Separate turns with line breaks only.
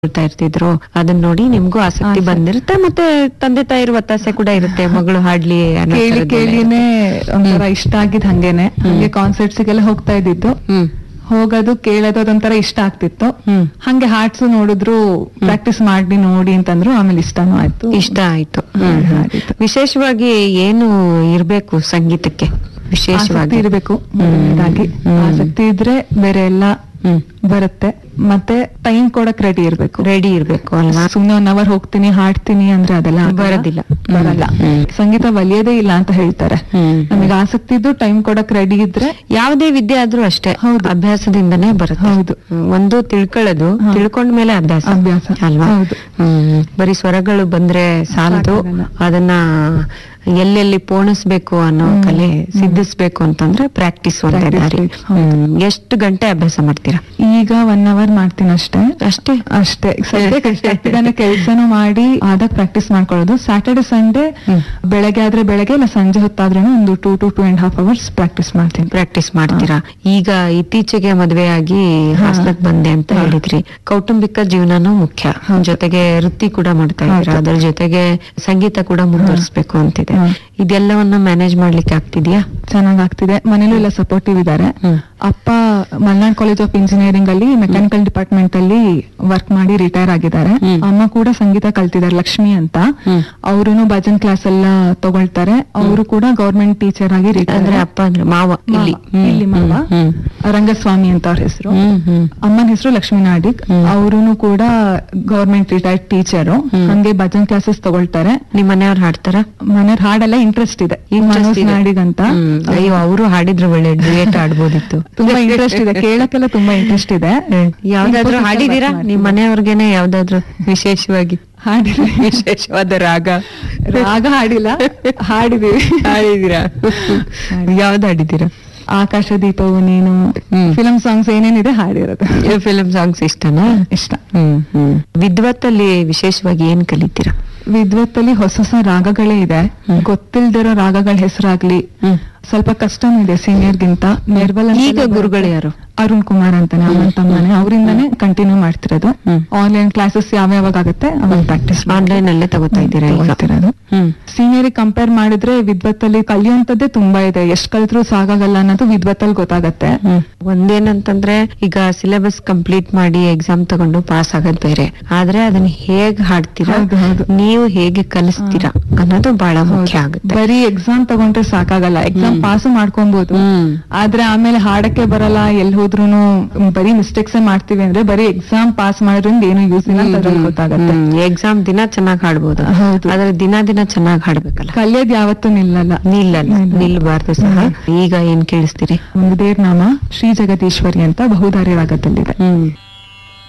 ಹೇಳ್ತಾ ಇರ್ತಿದ್ರು ಅದನ್ನ ನೋಡಿ ನಿಮ್ಗೂ ಆಸಕ್ತಿ ಬಂದಿರುತ್ತೆ ಮತ್ತೆ ತಂದೆ ತಾಯಿರ ಒತ್ತಾಸೆ ಕೂಡ ಇರುತ್ತೆ ಮಗಳು ಹಾಡ್ಲಿ ಅನ್ನೋ
ಕೇಳಿ
ಥರದ್ದೆಲ್ಲ
ಕೇಳಿನೇ ಒಂಥರ ಇಷ್ಟ ಆಗಿದ್ ಹಂಗೇನೆ ಹಂಗೆ ಕಾನ್ಸರ್ಟ್ಸ್ ಗೆಲ್ಲ ಹೋಗ್ತಾ ಇದ್ದಿದ್ದು
ಹ್ಮ್
ಹೋಗೋದು ಕೇಳೋದು ಅದೊಂಥರ ಇಷ್ಟ ಆಗ್ತಿತ್ತು
ಹ್ಮ್
ಹಂಗೆ ಹಾಡ್ಸು ನೋಡಿದ್ರು ಪ್ರಾಕ್ಟೀಸ್ ಮಾಡಿ ನೋಡಿ ಅಂತಂದ್ರು ಆಮೇಲೆ ಇಷ್ಟನೂ ಆಯ್ತು
ಇಷ್ಟ ಆಯ್ತು ಹ್ಮ್, ಹ್ಮ್.
ಹಾಡಿದ್ದು.
ವಿಶೇಷವಾಗಿ ಏನು ಇರ್ಬೇಕು ಸಂಗೀತಕ್ಕೆ
ಆಸಕ್ತಿ
ವಿಶೇಷವಾಗಿ
ಇರಬೇಕು
ಹ್ಮ್. ಹ್ಮ್.
ಆಸಕ್ತಿ ಇದ್ರೆ ಬೇರೆ ಎಲ್ಲ
ಹ್ಮ್
ಬರುತ್ತೆ ಮತ್ತೆ ಟೈಮ್ ಕೊಡಕ್ ರೆಡಿ ಇರ್ಬೇಕು
ರೆಡಿ ಇರ್ಬೇಕು ಅಲ್ವಾ
ಸುಮ್ನೆ ಒನ್ ಅವರ್ ಹೋಗ್ತೀನಿ ಹಾಡ್ತೀನಿ ಅಂದ್ರೆ ಅದೆಲ್ಲ ಆಗಲ್ಲ.
ಬರೋದಿಲ್ಲ.
ಬರಲ್ಲ
ಹ್ಮ್.
ಸಂಗೀತ ಒಲಿಯೋದೇ ಇಲ್ಲ ಅಂತ ಹೇಳ್ತಾರೆ
ಹ್ಮ್.
ನಮಗೆ ಆಸಕ್ತಿ ಇದ್ದು ಟೈಮ್ ಕೊಡಕ್ ರೆಡಿ ಇದ್ರೆ
ಯಾವುದೇ ವಿದ್ಯೆ ಆದ್ರೂ ಅಷ್ಟೇ
ಹೌದು.
ಅಭ್ಯಾಸದಿಂದನೇ ಬರುತ್ತೆ
ಹೌದು.
ಹ್ಮ್. ಒಂದು ತಿಳ್ಕೊಳ್ಳೋದು
ಹಾ.
ತಿಳ್ಕೊಂಡ್ಮೇಲೆ ಅಭ್ಯಾಸ
ಅಭ್ಯಾಸ.
ಅಲ್ವಾ
ಹೌದು.
ಹ್ಮ್ ಬರೀ ಸ್ವರಗಳು ಬಂದ್ರೆ ಸಾಲದು
ಸಾಕಾಗಲ್ಲ.
ಅದನ್ನ ಎಲ್ಲೆಲ್ಲಿ ಪೋಣಿಸ್ಬೇಕು ಅನ್ನೋ
ಹ್ಮ್.
ಕಲೆ ಸಿದ್ಧಿಸ್ಬೇಕು ಅಂತಂದ್ರೆ ಪ್ರಾಕ್ಟೀಸ್ ಒಂದೇ
Practice
ದಾರಿ
ಬೇಕು. ಹೌದು.
ಹ್ಮ್. ಎಷ್ಟು ಗಂಟೆ ಅಭ್ಯಾಸ ಮಾಡ್ತೀರಾ
ಈಗ ಒನ್ ಅವರ್ ಮಾಡ್ತೀನಿ ಅಷ್ಟೇ
ಅಷ್ಟೇ
ಅಷ್ಟೇ ಸದ್ಯಕ್ಕೆ ಅಷ್ಟೇ ಆಗ್ತಿದ್ದಾನೆ ಕೆಲ್ಸನೂ ಮಾಡಿ ಆದಾಗ ಪ್ರಾಕ್ಟೀಸ್ ಮಾಡ್ಕೊಳ್ಳೋದು ಸ್ಯಾಟರ್ಡೆ ಸಂಡೇ
ಹ್ಮ್.
ಬೆಳಗ್ಗೆ ಆದ್ರೆ ಬೆಳಗ್ಗೆ ಇಲ್ಲ ಸಂಜೆ ಹೊತ್ತಾದ್ರೂ ಒಂದು two to two and half hours practice ಮಾಡ್ತೀನಿ
ಪ್ರಾಕ್ಟೀಸ್ ಮಾಡ್ತೀರಾ ಈಗ ಇತ್ತೀಚೆಗೆ ಮದುವೆ ಆಗಿ ಹಾಸನಕ್ ಬಂದೆ ಅಂತ
ಹಾ.
ಹೇಳಿದ್ರಿ ಕೌಟುಂಬಿಕ ಜೀವನನೂ ಮುಖ್ಯ
ಹೌದು.
ಜೊತೆಗೆ ವೃತ್ತಿ ಕೂಡ ಮಾಡ್ತಾ ಇದ್ದೀರಾ
ಹೌದು.
ಅದ್ರ ಜೊತೆಗೆ ಸಂಗೀತ ಕೂಡ ಮುಂದುವರಿಸಬೇಕು ಅಂತಿದೆ
ಹಾ.
ಇದೆಲ್ಲವನ್ನ ಮ್ಯಾನೇಜ್ ಮಾಡ್ಲಿಕ್ಕೆ ಆಗ್ತಿದ್ಯಾ
ಚೆನ್ನಾಗ್ ಆಗ್ತಿದೆ ಮನೇಲೂ ಎಲ್ಲ ಸಪೋರ್ಟಿವ್ ಇದ್ದಾರೆ
ಹ್ಮ್.
ಅಪ್ಪ ಮಲ್ನಾಡ್ ಕಾಲೇಜ್ ಆಫ್ ಇಂಜಿನಿಯರಿಂಗ್ ಅಲ್ಲಿ ಮೆಕ್ಯಾನಿಕಲ್ ಡಿಪಾರ್ಟ್ಮೆಂಟ್ ಅಲ್ಲಿ ವರ್ಕ್ ಮಾಡಿ ರಿಟೈರ್ ಆಗಿದ್ದಾರೆ
ಹ್ಮ್.
ಅಮ್ಮ ಕೂಡ ಸಂಗೀತ ಕಲ್ತಿದ್ದಾರೆ ಲಕ್ಷ್ಮಿ ಅಂತ
ಹ್ಮ್.
ಅವರು ಭಜನ್ ಕ್ಲಾಸ್ ಎಲ್ಲ ತಗೊಳ್ತಾರೆ ಅವರು ಕೂಡ ಗೌರ್ಮೆಂಟ್ ಟೀಚರ್ ಆಗಿ ರಿಟೈರ್
ಅಂದ್ರೆ ಅಪ್ಪ ಅಂದ್ರೆ ಮಾವ ಇಲ್ಲಿ ಹ್ಮ್,
ಇಲ್ಲಿ ಮಾವ
ಹ್ಮ್,
ರಂಗಸ್ವಾಮಿ ಅಂತ ಅವ್ರ ಹೆಸರು
ಹ್ಮ್, ಹ್ಮ್.
ಅಮ್ಮನ ಹೆಸರು ಲಕ್ಷ್ಮೀ ನಾಡಿಗ್
ಹ್ಮ್.
ಅವರು ಕೂಡ ಗೌರ್ಮೆಂಟ್ ರಿಟೈರ್ಡ್ ಟೀಚರು
ಹ್ಮ್.
ಹಂಗೆ ಭಜನ್ ಕ್ಲಾಸಸ್ ತಗೊಳ್ತಾರೆ
ನಿಮ್ ಮನೆಯವ್ರು ಹಾಡ್ತಾರ
ಮನೆಯವ್ರ ಹಾಡೆಲ್ಲ ಇಂಟ್ರೆಸ್ಟ್ ಇದೆ ಈ
Interest
ಮನೋಜ್
ಇದೆ.
ನಾಡಿಗ್ ಅಂತ
ಹ್ಮ್. ಅಯ್ಯೋ ಅವರು ಹಾಡಿದ್ರು ಒಳ್ಳೆ ಡುಯೆಟ್ ಆಡ್ಬೋದಿತ್ತು
ತುಂಬಾ ಇಂಟ್ರೆಸ್ಟ್ ಇದೆ ಕೇಳಕ್ಕೆಲ್ಲ ತುಂಬಾ ಇಂಟ್ರೆಸ್ಟ್ ಇದೆ
ಯಾವ್ದಾದ್ರು
Infosys ಅಲ್ಲಿ
ಹಾಡಿದೀರಾ
work ಮಾಡ್ತೀನಿ.
ನಿಮ್ ಮನೆಯವ್ರಿಗೇನೆ ಯಾವ್ದಾದ್ರು ವಿಶೇಷವಾಗಿ
ಹಾಡಿದೆ
ವಿಶೇಷವಾದ ರಾಗ
ರಾಗ ಹಾಡಿಲ್ಲ ಹಾಡಿದೀವಿ
ಹಾಡಿದೀರಾ ಯಾವ್ದು ಹಾಡಿದೀರಾ
ಆಕಾಶ ದೀಪವು ನೀನು
ಹ್ಮ್.
ಫಿಲಂ ಸಾಂಗ್ಸ್ ಏನೇನಿದೆ ಹಾಡಿರೋದು
ಫಿಲ್ಮ್ ಸಾಂಗ್ಸ್ ಇಷ್ಟನಾ
ಇಷ್ಟ
ಹ್ಮ್ ಹ್ಮ್ ವಿದ್ವತ್ತಲ್ಲಿ ವಿಶೇಷವಾಗಿ ಏನ್ ಕಲಿತೀರಾ
ವಿದ್ವತ್ತಲ್ಲಿ ಹೊಸ ಹೊಸ ರಾಗಗಳೇ ಇದೆ
ಹ್ಮ್.
ಗೊತ್ತಿಲ್ದಿರೋ ರಾಗಗಳ ಹೆಸರಾಗ್ಲಿ
ಹ್ಮ್.
ಸ್ವಲ್ಪ ಕಷ್ಟನೂ ಇದೆ senior ಗಿಂತ ನಿರ್ಬಲ್ ಅಂತ
ಈಗ
ಎಲ್ಲ
ಗುರುಗಳು
ಬರುತ್ತೆ.
ಯಾರು?
ಅರುಣ್ ಕುಮಾರ್ ಅಂತಾನೆ ಅವನ ತಮ್ಮನೆ ಅವರಿಂದಾನೇ ಕಂಟಿನ್ಯೂ ಮಾಡ್ತಿರೋದು
ಹ್ಮ್.
ಆನ್ಲೈನ್ ಕ್ಲಾಸಸ್ ಯಾವ ಯಾವಾಗ ಆಗುತ್ತೆ ಅವಾಗ ಪ್ರಾಕ್ಟೀಸ್
ಆನ್ಲೈನ್ ಅಲ್ಲೇ ತಗೋತಾ ಇದ್ದೀರಾ ಈಗ
ತಗೊಳ್ತಿರೋದು
ಹ್ಮ್
ಸೀನಿಯರ್ ಕಂಪೇರ್ ಮಾಡಿದ್ರೆ ವಿದ್ವತ್ತಲ್ಲಿ ಕಲಿಯುವಂತದ್ದೇ ತುಂಬಾ ಇದೆ ಎಷ್ಟ್ ಕಲ್ತ್ರು ಸಾಕಾಗಲ್ಲ ಅನ್ನೋದು ವಿದ್ವತ್ತಲ್ಲಿ ಗೊತ್ತಾಗತ್ತೆ
ಹ್ಮ್. ಒಂದೇನಂತಂದ್ರೆ ಈಗ ಸಿಲೆಬಸ್ ಕಂಪ್ಲೀಟ್ ಮಾಡಿ ಎಕ್ಸಾಮ್ ತಗೊಂಡು ಪಾಸ್ ಆಗೋದ್ ಬೇರೆ ಆದ್ರೆ ಅದನ್ನ ಹೇಗ್ ಹಾಡ್ತೀರಾ
ಹೌದು, ಹೌದು.
ನೀವು ಹೇಗೆ ಕಲಿಸ್ತೀರಾ ಅನ್ನೋದು ಬಹಳ ಮುಖ್ಯ
ಹೌದು.
ಆಗುತ್ತೆ
ಬರೀ ಎಕ್ಸಾಮ್ ತಗೊಂಡ್ರೆ ಸಾಕಾಗಲ್ಲ ಎಕ್ಸಾಮ್
ಹ್ಮ್.
ಪಾಸ್ ಮಾಡ್ಕೊಬಹುದು
ಹ್ಮ್.
ಆದ್ರೆ ಆಮೇಲೆ ಹಾಡಕ್ಕೆ ಬರಲ್ಲ ಎಲ್ ಹೋದ್ರುನು ಬರೀ ಮಿಸ್ಟೇಕ್ಸ್ ಮಾಡ್ತೀವಿ ಅಂದ್ರೆ ಬರೀ ಎಕ್ಸಾಮ್ ಪಾಸ್ ಮಾಡೋದ್ರಿಂದ ಏನು ಯೂಸ್ ಇಲ್ಲ ಅಂತ ಅದ್ರಲ್ಲಿ ಗೊತ್ತಾಗತ್ತೆ
ಎಕ್ಸಾಮ್ ದಿನ ಚೆನ್ನಾಗ್ ಹಾಡ್ಬೋದು
ಹೌದು.
ಆದ್ರೆ ದಿನ ದಿನ ಚೆನ್ನಾಗ್ ಹಾಡ್ಬೇಕಲ್ಲ
ಕಲಿಯೋದ್ ಯಾವತ್ತೂ ನಿಲ್ಲಲ್ಲ
ನಿಲ್ಲಲ್ಲ
ನಿಲ್ಲ.
ನಿಲ್ಬಾರ್ದು ಸಹ ಈಗ ಏನ್ ಕೇಳಿಸ್ತೀರಿ
ಒಂದು ದೇವ್ರ ನಾಮ ಶ್ರೀ ಜಗದೀಶ್ವರಿ ಅಂತ ಬಹುದಾರಿ ರಾಗದಲ್ಲಿದೆ
ಹ್ಮ್